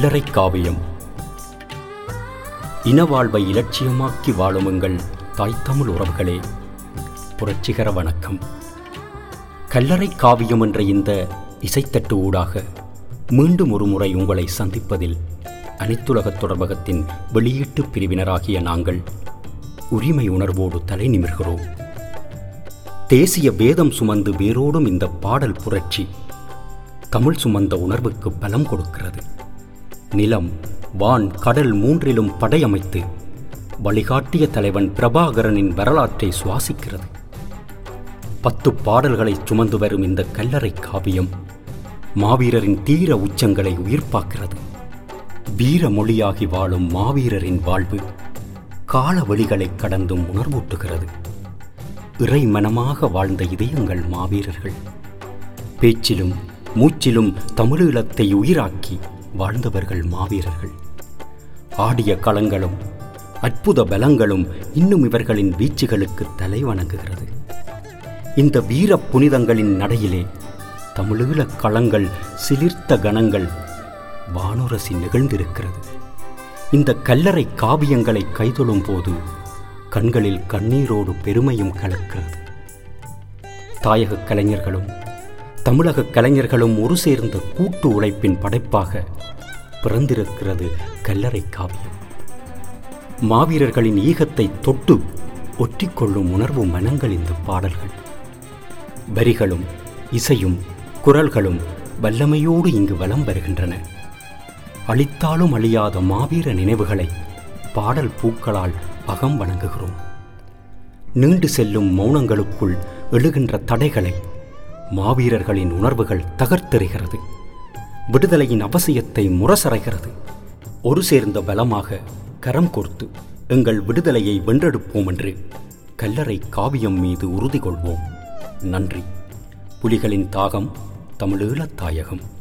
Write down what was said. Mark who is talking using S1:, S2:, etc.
S1: கல்லறை காவியம் இனவாழ்வை இலட்சியமாக்கி வாழும் எங்கள் தாய்த்தமிழ் உறவுகளே புரட்சிகர வணக்கம் கல்லறை காவியம் என்ற இந்த இசைத்தட்டு ஊடாக மீண்டும் ஒரு முறை உங்களை சந்திப்பதில் அனைத்துலகத் தொடர்பகத்தின் வெளியீட்டு பிரிவினராகிய நாங்கள் உரிமை உணர்வோடு தலை நிமிர்கிறோம் தேசிய வேதம் சுமந்து வேரோடும் இந்த பாடல் புரட்சி தமிழ் சுமந்த உணர்வுக்கு பலம் கொடுக்கிறது நிலம் வான் கடல் மூன்றிலும் படையமைத்து வழிகாட்டிய தலைவன் பிரபாகரனின் வரலாற்றை சுவாசிக்கிறது பத்து பாடல்களை சுமந்து வரும் இந்த கல்லறை காவியம் மாவீரரின் தீர உச்சங்களை உயிர்ப்பாக்கிறது வீர மொழியாகி வாழும் மாவீரரின் வாழ்வு கால வழிகளைக் கடந்தும் உணர்வூட்டுகிறது இறை மனமாக வாழ்ந்த இதயங்கள் மாவீரர்கள் பேச்சிலும் மூச்சிலும் தமிழீழத்தை உயிராக்கி வாழ்ந்தவர்கள் மாவீரர்கள் ஆடிய களங்களும் அற்புத பலங்களும் இன்னும் இவர்களின் வீச்சுகளுக்கு தலை வணங்குகிறது இந்த வீர புனிதங்களின் நடையிலே தமிழீழக் களங்கள் சிலிர்த்த கணங்கள் வானுரசி நிகழ்ந்திருக்கிறது இந்த கல்லறை காவியங்களை கைதொழும் போது கண்களில் கண்ணீரோடு பெருமையும் கலக்கிறது தாயக கலைஞர்களும் தமிழக கலைஞர்களும் ஒரு சேர்ந்த கூட்டு உழைப்பின் படைப்பாக பிறந்திருக்கிறது கல்லறை காவியம் மாவீரர்களின் ஈகத்தை தொட்டு ஒற்றிக்கொள்ளும் உணர்வு மனங்கள் இந்த பாடல்கள் வரிகளும் இசையும் குரல்களும் வல்லமையோடு இங்கு வலம் வருகின்றன அழித்தாலும் அழியாத மாவீர நினைவுகளை பாடல் பூக்களால் அகம் வணங்குகிறோம் நீண்டு செல்லும் மௌனங்களுக்குள் எழுகின்ற தடைகளை மாவீரர்களின் உணர்வுகள் தகர்த்தெறிகிறது விடுதலையின் அவசியத்தை முரசறைகிறது ஒரு சேர்ந்த பலமாக கரம் கோர்த்து எங்கள் விடுதலையை வென்றெடுப்போம் என்று கல்லறை காவியம் மீது உறுதி கொள்வோம் நன்றி புலிகளின் தாகம் தமிழீழத் தாயகம்